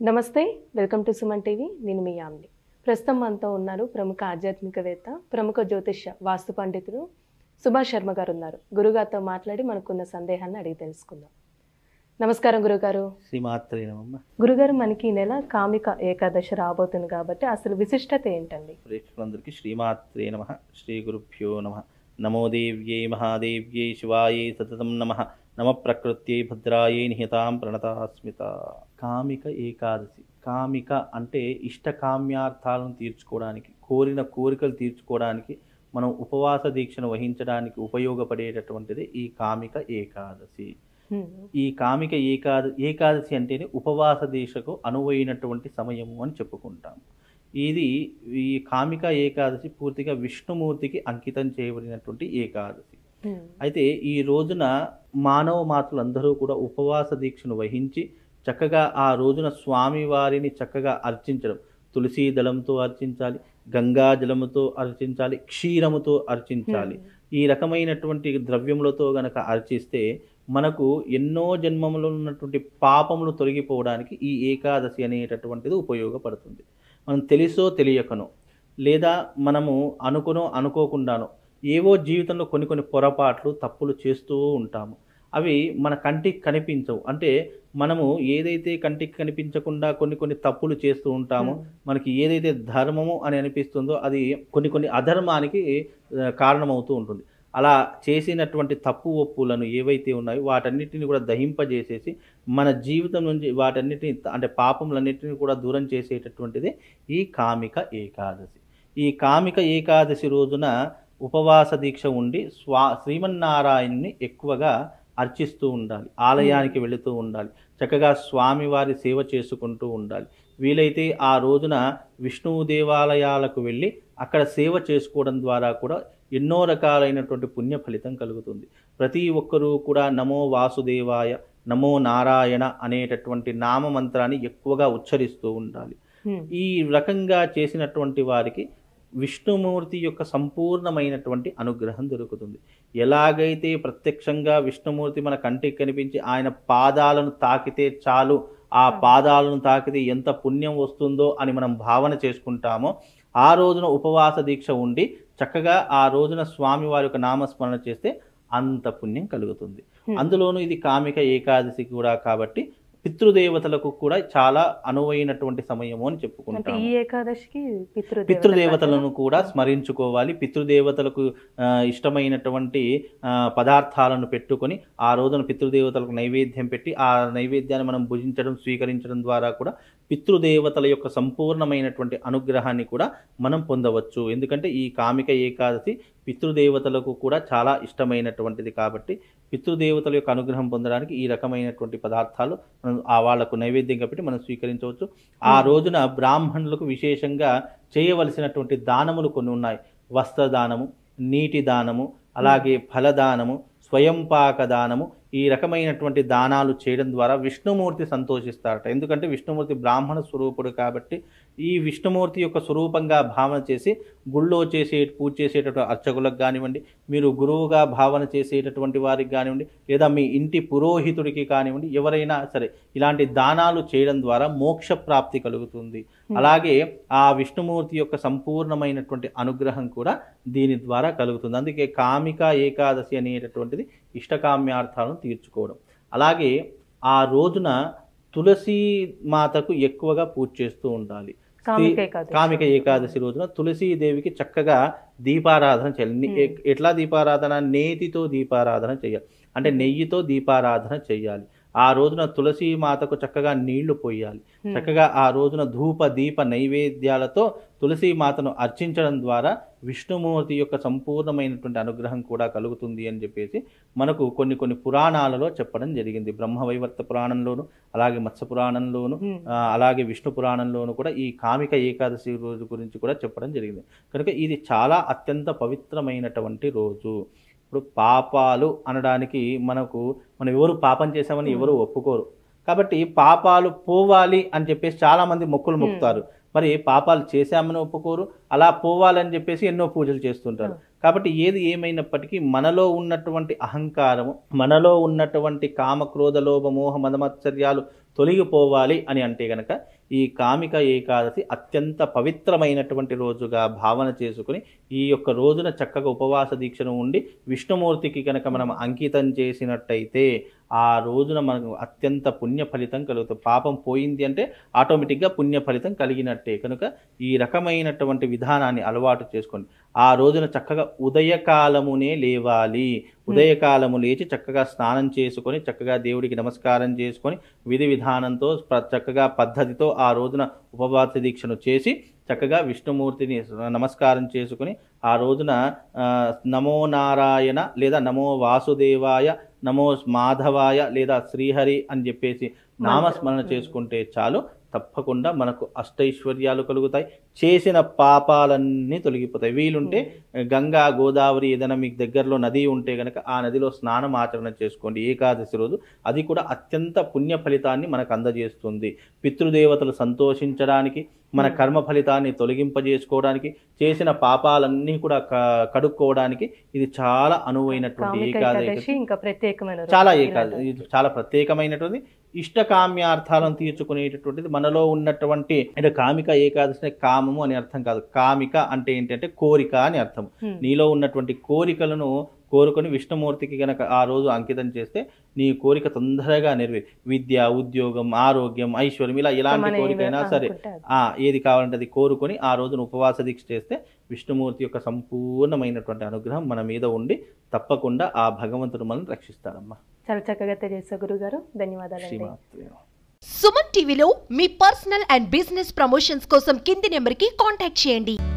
నమస్తే welcome to Suman TV నేను మీ యామ్ని ప్రస్తుతం మనతో ఉన్నారు ప్రముఖ ఆధ్యాత్మికవేత్త ప్రముఖ జ్యోతిష్య వాస్తు పండితుడు సుభాష్ శర్మ గారు ఉన్నారు గురుగారితో మాట్లాడి మనకున్న సందేహాన్ని అడిగి తెలుసుకుందాం నమస్కారం గురుగారు శ్రీమాత్రే నమమ్మ గురుగారు మనకి ఈ నెల కామిక ఏకాదశి రాబోతుంది కాబట్టి అసలు విశిష్టత ఏంటండి ప్రేక్షకులందరికీ శ్రీమాత్రే నమ శ్రీ గురుభ్యో నమ నమో దేవ్యై మహాదేవ్యై శివాయై సతతం నమ నమ ప్రకృత్యై భద్రాయై నిహితాం ప్రణతాస్మిత కామిక ఏకాదశి కామిక అంటే ఇష్టకామ్యార్థాలను తీర్చుకోవడానికి కోరిన కోరికలు తీర్చుకోవడానికి మనం ఉపవాస దీక్షను వహించడానికి ఉపయోగపడేటటువంటిది ఈ కామిక ఏకాదశి హ్మ్. ఈ కామిక ఏకాద ఏకాదశి అంటేనే ఉపవాస దీక్షకు అనువైనటువంటి సమయము అని చెప్పుకుంటాం ఇది ఈ కామిక ఏకాదశి పూర్తిగా విష్ణుమూర్తికి అంకితం చేయబడినటువంటి ఏకాదశి హ్మ్. అయితే ఈ రోజున మానవ మాతలందరూ కూడా ఉపవాస దీక్షను వహించి చక్కగా ఆ రోజున స్వామివారిని చక్కగా అర్చించడం తులసీ దళంతో అర్చించాలి గంగా జలముతో అర్చించాలి క్షీరముతో అర్చించాలి ఈ రకమైనటువంటి ద్రవ్యములతో గనక అర్చిస్తే మనకు ఎన్నో జన్మములో ఉన్నటువంటి పాపములు తొలగిపోవడానికి ఈ ఏకాదశి అనేటటువంటిది ఉపయోగపడుతుంది మనం తెలుసో తెలియకనో లేదా మనము అనుకునో అనుకోకుండానో ఏవో జీవితంలో కొన్ని కొన్ని పొరపాట్లు తప్పులు చేస్తూ ఉంటాము అవి మన కంటికి కనిపించవు అంటే మనము ఏదైతే కంటికి కనిపించకుండా కొన్ని కొన్ని తప్పులు చేస్తూ ఉంటామో మనకి ఏదైతే ధర్మము అని అనిపిస్తుందో అది కొన్ని కొన్ని అధర్మానికి ఆ, కారణమవుతూ ఉంటుంది అలా చేసినటువంటి తప్పు ఒప్పులను ఏవైతే ఉన్నాయో వాటన్నిటిని కూడా దహింపజేసేసి మన జీవితం నుంచి వాటన్నిటిని అంటే పాపములన్నిటిని కూడా దూరం చేసేటటువంటిది ఈ కామిక ఏకాదశి ఈ కామిక ఏకాదశి రోజున ఉపవాస దీక్ష ఉండి స్వా శ్రీమన్నారాయణుని ఎక్కువగా అర్చిస్తూ ఉండాలి ఆలయానికి వెళుతూ ఉండాలి చక్కగా స్వామివారి సేవ చేసుకుంటూ ఉండాలి వీలైతే ఆ రోజున విష్ణువు దేవాలయాలకు వెళ్ళి అక్కడ సేవ చేసుకోవడం ద్వారా కూడా ఎన్నో రకాలైనటువంటి పుణ్య ఫలితం కలుగుతుంది ప్రతి ఒక్కరూ కూడా నమో వాసుదేవాయ నమో నారాయణ అనేటటువంటి నామ మంత్రాన్ని ఎక్కువగా ఉచ్చరిస్తూ ఉండాలి హ్మ్. ఈ రకంగా చేసినటువంటి వారికి విష్ణుమూర్తి యొక్క సంపూర్ణమైనటువంటి అనుగ్రహం దొరుకుతుంది ఎలాగైతే ప్రత్యక్షంగా విష్ణుమూర్తి మన కంటికి కనిపించి ఆయన పాదాలను తాకితే చాలు ఆ పాదాలను తాకితే ఎంత పుణ్యం వస్తుందో అని మనం భావన చేసుకుంటామో ఆ రోజున ఉపవాస దీక్ష ఉండి చక్కగా ఆ రోజున స్వామి వారి యొక్క నామస్మరణ చేస్తే అంత పుణ్యం కలుగుతుంది హ్మ్. అందులోనూ ఇది కామిక ఏకాదశి కూడా కాబట్టి పితృదేవతలకు కూడా చాలా అనువైనటువంటి సమయము అని అంటే చెప్పుకుంటాం ఈ ఏకాదశికి పితృ పితృదేవతలను కూడా స్మరించుకోవాలి పితృదేవతలకు ఆ, ఇష్టమైనటువంటి ఆ, పదార్థాలను పెట్టుకొని ఆ రోజున పితృదేవతలకు నైవేద్యం పెట్టి ఆ నైవేద్యాన్ని మనం భుజించడం స్వీకరించడం ద్వారా కూడా పితృదేవతల యొక్క సంపూర్ణమైనటువంటి అనుగ్రహాన్ని కూడా మనం పొందవచ్చు ఎందుకంటే ఈ కామిక ఏకాదశి పితృదేవతలకు కూడా చాలా ఇష్టమైనటువంటిది కాబట్టి పితృదేవతల యొక్క అనుగ్రహం పొందడానికి ఈ రకమైనటువంటి పదార్థాలు మనం ఆ వాళ్లకు నైవేద్యంగా పెట్టి మనం స్వీకరించవచ్చు ఆ రోజున బ్రాహ్మణులకు విశేషంగా చేయవలసినటువంటి దానములు కొన్ని ఉన్నాయి వస్త్రదానము నీటి దానము అలాగే ఫలదానము స్వయంపాక దానము ఈ రకమైనటువంటి దానాలు చేయడం ద్వారా విష్ణుమూర్తి సంతోషిస్తారట ఎందుకంటే విష్ణుమూర్తి బ్రాహ్మణ స్వరూపుడు కాబట్టి ఈ విష్ణుమూర్తి యొక్క స్వరూపంగా భావన చేసి గుళ్ళో చేసే పూజ చేసేటటువంటి అర్చకులకు కానివ్వండి మీరు గురువుగా భావన చేసేటటువంటి వారికి కానివ్వండి లేదా మీ ఇంటి పురోహితుడికి కానివ్వండి ఎవరైనా సరే ఇలాంటి దానాలు చేయడం ద్వారా మోక్ష ప్రాప్తి కలుగుతుంది అలాగే ఆ విష్ణుమూర్తి యొక్క సంపూర్ణమైనటువంటి అనుగ్రహం కూడా దీని ద్వారా కలుగుతుంది అందుకే కామిక ఏకాదశి అనేటటువంటిది ఇష్టకామ్యార్థాలను తీర్చుకోవడం అలాగే ఆ రోజున తులసి మాతకు ఎక్కువగా పూజ చేస్తూ ఉండాలి కామిక ఏకాదశి. కామిక ఏకాదశి రోజున తులసీ దేవికి చక్కగా దీపారాధన చేయాలి ని- ఎ- ఎట్లా దీపారాధన నేతితో దీపారాధన చేయాలి అంటే నెయ్యితో దీపారాధన చేయాలి ఆ రోజున తులసి మాతకు చక్కగా నీళ్లు పోయాలి హ్మ్. చక్కగా ఆ రోజున ధూప దీప నైవేద్యాలతో తులసి మాతను అర్చించడం ద్వారా విష్ణుమూర్తి యొక్క సంపూర్ణమైనటువంటి అనుగ్రహం కూడా కలుగుతుంది అని చెప్పేసి మనకు కొన్ని కొన్ని పురాణాలలో చెప్పడం జరిగింది బ్రహ్మవైవర్త పురాణంలోను అలాగే మత్స్య పురాణంలోను హ్మ్. ఆ, అలాగే విష్ణు పురాణంలోను కూడా ఈ కామిక ఏకాదశి రోజు గురించి కూడా చెప్పడం జరిగింది కనుక ఇది చాలా అత్యంత పవిత్రమైనటువంటి రోజు ఇప్పుడు పాపాలు అనడానికి మనకు మనం ఎవరు పాపం చేశామని ఎవరు ఒప్పుకోరు కాబట్టి పాపాలు పోవాలి అని చెప్పేసి చాలా మంది మొక్కులు మొక్కుతారు మరి పాపాలు చేశామని ఒప్పుకోరు అలా పోవాలని చెప్పేసి ఎన్నో పూజలు చేస్తుంటారు కాబట్టి ఏది ఏమైనప్పటికీ మనలో ఉన్నటువంటి అహంకారము మనలో ఉన్నటువంటి కామక్రోధ లోభ మోహ మదమత్సర్యాలు తొలగిపోవాలి అని అంటే గనక ఈ కామిక ఏకాదశి అత్యంత పవిత్రమైనటువంటి రోజుగా భావన చేసుకుని ఈ యొక్క రోజున చక్కగా ఉపవాస దీక్షను ఉండి విష్ణుమూర్తికి కనుక మనం అంకితం చేసినట్టయితే ఆ రోజున మనకు అత్యంత పుణ్య ఫలితం కలుగుతుంది పాపం పోయింది అంటే ఆటోమేటిక్గా పుణ్య ఫలితం కలిగినట్టే కనుక ఈ రకమైనటువంటి విధానాన్ని అలవాటు చేసుకోండి ఆ రోజున చక్కగా ఉదయకాలమునే లేవాలి ఉదయకాలము లేచి చక్కగా స్నానం చేసుకొని చక్కగా దేవుడికి నమస్కారం చేసుకొని విధి విధానంతో ప్ర- చక్కగా పద్ధతితో ఆ రోజున ఉపవాస దీక్షను చేసి చక్కగా విష్ణుమూర్తిని నమస్కారం చేసుకుని ఆ రోజున ఆ, నమో నారాయణ లేదా నమో వాసుదేవాయ నమో మాధవాయ లేదా శ్రీహరి అని చెప్పేసి నామస్మరణ మంత్రం. చేసుకుంటే చాలు తప్పకుండా మనకు అష్టైశ్వర్యాలు కలుగుతాయి చేసిన పాపాలన్నీ తొలగిపోతాయి వీలుంటే గంగా గోదావరి ఏదైనా మీకు దగ్గరలో నది ఉంటే గనక ఆ నదిలో స్నానం ఆచరణ చేసుకోండి ఏకాదశి రోజు అది కూడా అత్యంత పుణ్య ఫలితాన్ని మనకు అందజేస్తుంది పితృదేవతలు సంతోషించడానికి మన Hmm. కర్మ ఫలితాన్ని తొలగింపజేసుకోవడానికి చేసిన పాపాలన్నీ కూడా క- కడుక్కోవడానికి ఇది చాలా అనువైనటువంటి కామిక ఏకాదశి ఏకాదశి ఇంకా ప్రత్యేకమైన రోజు. చాలా ఇలాంటి ఏకాదశి ఇది చాలా ప్రత్యేకమైనటువంటి ఇష్టకామ్యార్థాలను తీర్చుకునేటటువంటిది మనలో ఉన్నటువంటి అంటే కామిక ఏకాదశి అంటే కామము అని అర్థం కాదు కామిక అంటే ఏంటంటే కోరిక అని అర్థం హ్మ్. నీలో ఉన్నటువంటి కోరికలను కోరుకొని విష్ణుమూర్తికి గనక ఆ రోజు అంకితం చేస్తే నీ కోరిక తొందరగా నెరవేరు విద్య ఉద్యోగం ఆరోగ్యం ఐశ్వర్యం ఇలా ఎలాంటి మనం కోరికైనా ఏమి సరే అనుకుంటే అది. ఆ ఏది కావాలంటే అది కోరుకొని ఆ రోజున ఉపవాస దీక్ష చేస్తే విష్ణుమూర్తి యొక్క సంపూర్ణమైనటువంటి అనుగ్రహం మన మీద ఉండి తప్పకుండా ఆ భగవంతుడు మనల్ని రక్షిస్తాడమ్మా చాలా చక్కగా తెలియజేస్తారు గురుగారు ధన్యవాదాలండి శ్రీమాత్రే సుమన్ టీవీలో మీ పర్సనల్ అండ్ బిజినెస్ ప్రమోషన్స్ కోసం కింది నెంబర్కి కాంటాక్ట్ చేయండి